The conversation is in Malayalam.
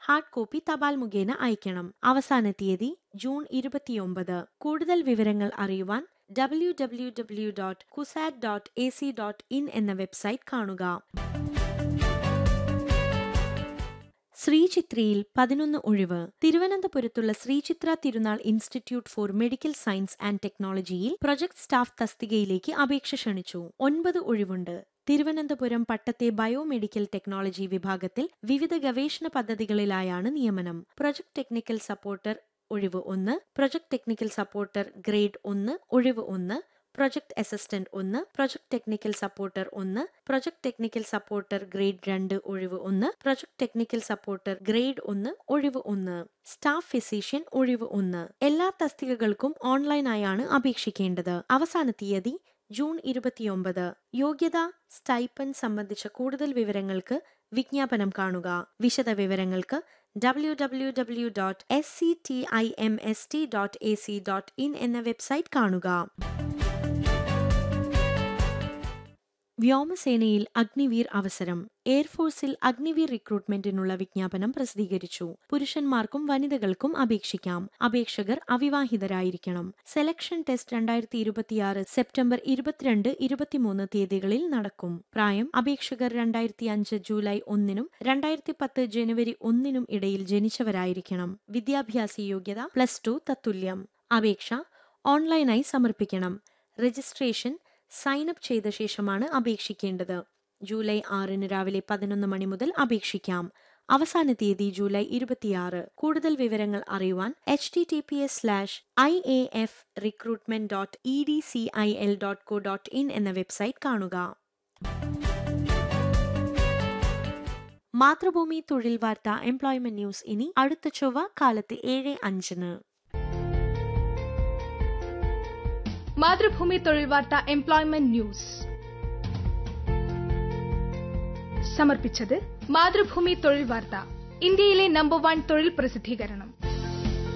ഹാർഡ് കോപ്പി തപാൽ മുഖേന അയക്കണം അവസാന തീയതി ജൂൺ ഇരുപത്തിയൊമ്പത് കൂടുതൽ വിവരങ്ങൾ അറിയുവാൻ W W W dot CUSAT dot A C dot in എന്ന വെബ്സൈറ്റ് കാണുക ശ്രീചിത്രയിൽ പതിനൊന്ന് ഒഴിവ് തിരുവനന്തപുരത്തുള്ള Sree Chitra Tirunal institute for medical science and ടെക്നോളജിയിൽ പ്രൊജക്ട് സ്റ്റാഫ് തസ്തികയിലേക്ക് അപേക്ഷ ക്ഷണിച്ചു ഒൻപത് ഒഴിവുണ്ട് തിരുവനന്തപുരം പട്ടത്തെ ബയോമെഡിക്കൽ ടെക്നോളജി വിഭാഗത്തിൽ വിവിധ ഗവേഷണ പദ്ധതികളിലായാണ് നിയമനം പ്രൊജക്ട് ടെക്നിക്കൽ സപ്പോർട്ടർ ഒഴിവ് ഒന്ന് പ്രൊജക്ട് ടെക്നിക്കൽ സപ്പോർട്ടർ ഗ്രേഡ് ഒന്ന് ഒഴിവ് ഒന്ന് പ്രൊജക്ട് അസിസ്റ്റന്റ് ഒന്ന് പ്രൊജക്ട് ടെക്നിക്കൽ സപ്പോർട്ടർ ഒന്ന് പ്രൊജക്ട് ടെക്നിക്കൽ സപ്പോർട്ടർ ഗ്രേഡ് രണ്ട് ഒഴിവ് ഒന്ന് പ്രൊജക്ട് ടെക്നിക്കൽ സപ്പോർട്ടർ ഗ്രേഡ് ഒന്ന് ഒഴിവ് ഒന്ന് സ്റ്റാഫ് ഫിസീഷ്യൻ ഒഴിവ് ഒന്ന് എല്ലാ തസ്തികകൾക്കും ഓൺലൈനായാണ് അപേക്ഷിക്കേണ്ടത് അവസാന തീയതി ജൂൺ ഇരുപത്തിയൊമ്പത് യോഗ്യത സ്റ്റൈപ്പൻ സംബന്ധിച്ച കൂടുതൽ വിവരങ്ങൾക്ക് വിജ്ഞാപനം കാണുക വിശദ വിവരങ്ങൾക്ക് W W W dot S C T I M S T dot A C dot in എന്ന വെബ്സൈറ്റ് കാണുക വ്യോമസേനയിൽ അഗ്നിവീർ അവസരം എയർഫോഴ്സിൽ അഗ്നിവീർ റിക്രൂട്ട്മെന്റിനുള്ള വിജ്ഞാപനം പ്രസിദ്ധീകരിച്ചു പുരുഷന്മാർക്കും വനിതകൾക്കും അപേക്ഷിക്കാം അപേക്ഷകർ അവിവാഹിതരായിരിക്കണം സെലക്ഷൻ ടെസ്റ്റ് രണ്ടായിരത്തി ഇരുപത്തിയാറ് സെപ്റ്റംബർ ഇരുപത്തിരണ്ട് ഇരുപത്തിമൂന്ന് തീയതികളിൽ നടക്കും പ്രായം അപേക്ഷകർ രണ്ടായിരത്തി അഞ്ച് ജൂലൈ ഒന്നിനും രണ്ടായിരത്തി പത്ത് ജനുവരി ഒന്നിനും ഇടയിൽ ജനിച്ചവരായിരിക്കണം വിദ്യാഭ്യാസ യോഗ്യത പ്ലസ് ടു തത്തുല്യം അപേക്ഷ ഓൺലൈനായി സമർപ്പിക്കണം രജിസ്ട്രേഷൻ സൈൻ അപ്പ് ചെയ്ത ശേഷമാണ് അപേക്ഷിക്കേണ്ടത് ജൂലൈ ആറിന് രാവിലെ പതിനൊന്ന് മണി മുതൽ അപേക്ഷിക്കാം അവസാന തീയതി ജൂലൈ ഇരുപത്തിയാറ് കൂടുതൽ വിവരങ്ങൾ അറിയുവാൻ H T T P S slash I A F recruitment dot E D C I L dot co dot in എന്ന വെബ്സൈറ്റ് കാണുക മാതൃഭൂമി തൊഴിൽ വാർത്ത എംപ്ലോയ്മെന്റ് ന്യൂസ് ഇനി അടുത്ത ചൊവ്വ കാലത്ത് ഏഴ് അഞ്ചിന് മാതൃഭൂമി തൊഴിൽ വാർത്ത എംപ്ലോയ്മെന്റ് ന്യൂസ് സമർപ്പിച്ചത് മാതൃഭൂമി തൊഴിൽ വാർത്ത ഇന്ത്യയിലെ നമ്പർ വൺ തൊഴിൽ പ്രസിദ്ധീകരണം